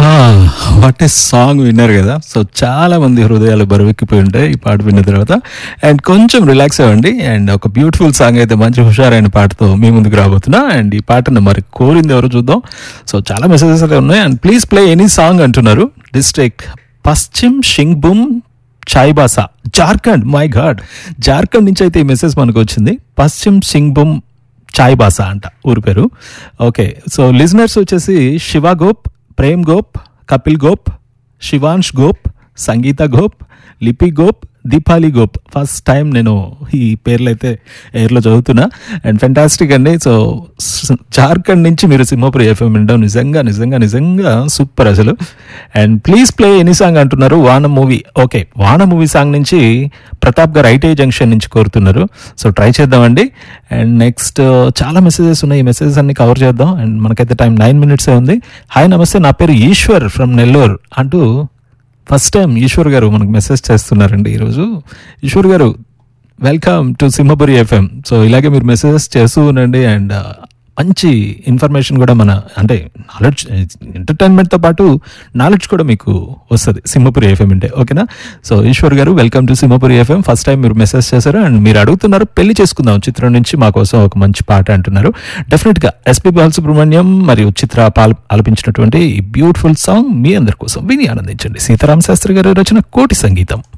what a song విన్నారు కదా so చాలా మంది హృదయాలు బరువెక్కిపోయి ఉంటాయి ఈ పాట విన్న తర్వాత అండ్ కొంచెం రిలాక్స్ అవ్వండి అండ్ ఒక బ్యూటిఫుల్ సాంగ్ అయితే మంచి హుషారైన పాటతో మీ ముందుకు రాబోతున్నా అండ్ ఈ పాటను మరి కోరింది ఎవరు చూద్దాం సో చాలా మెసేజెస్ అయితే ఉన్నాయి and please play any song అంటున్నారు డిస్ట్రిక్ట్ పశ్చిమ్ షింగ్బుమ్ చాయ్బాసా జార్ఖండ్ మై గాడ్ జార్ఖండ్ నుంచి అయితే ఈ మెసేజ్ మనకు వచ్చింది పశ్చిమ్ సింగ్బుమ్ చాయ్ బాసా అంట ఊరి పేరు ఓకే సో లిజనర్స్ వచ్చేసి శివ గోప్ ప్రేమ్ గోప్ కపిల్ గోప్ శివాంష్ గోప్ సంగీత గోప్ లిపి గోప్ దీపాలి గోప్ ఫస్ట్ టైం నేను ఈ పేర్లు అయితే ఎయిర్లో చదువుతున్నా అండ్ ఫెంటాస్టిక్ అండి సో స్- జార్ఖండ్ నుంచి మీరు సింహపురి ఎఫ్ఎం వినడం నిజంగా నిజంగా నిజంగా సూపర్ అసలు and please play any song అంటున్నారు Vaana movie okay Vaana movie song నుంచి ప్రతాప్ గారు ఐటీ జంక్షన్ నుంచి కోరుతున్నారు సో ట్రై చేద్దామండి అండ్ నెక్స్ట్ చాలా మెసేజెస్ ఉన్నాయి ఈ మెసేజెస్ అన్ని కవర్ చేద్దాం అండ్ మనకైతే టైం నైన్ మినిట్సే ఉంది హాయ్ నమస్తే నా పేరు ఈశ్వర్ ఫ్రమ్ నెల్లూరు అంటూ ఫస్ట్ టైం ఈశ్వర్ గారు మనకు మెసేజ్ చేస్తున్నారండి ఈరోజు ఈశ్వర్ గారు welcome to Simhapuri FM so ఇలాగే మీరు మెసేజెస్ చేస్తూ ఉండండి అండ్ మంచి ఇన్ఫర్మేషన్ కూడా మన అంటే నాలెడ్జ్ ఎంటర్టైన్మెంట్తో పాటు నాలెడ్జ్ కూడా మీకు వస్తుంది సింహపురి ఎఫ్ఎం అంటే ఓకేనా సో ఈశ్వర్ గారు welcome to Simhapuri FM first time మీరు మెసేజ్ చేశారు అండ్ మీరు అడుగుతున్నారు పెళ్లి చేసుకుందాం చిత్రం నుంచి మా కోసం ఒక మంచి పాట అంటున్నారు డెఫినెట్గా ఎస్పి బాలసుబ్రహ్మణ్యం మరియు చిత్ర పాల్ ఆలపించినటువంటి ఈ బ్యూటిఫుల్ సాంగ్ మీ అందరి కోసం విని ఆనందించండి సీతారామ శాస్త్రి గారి రచన కోటి సంగీతం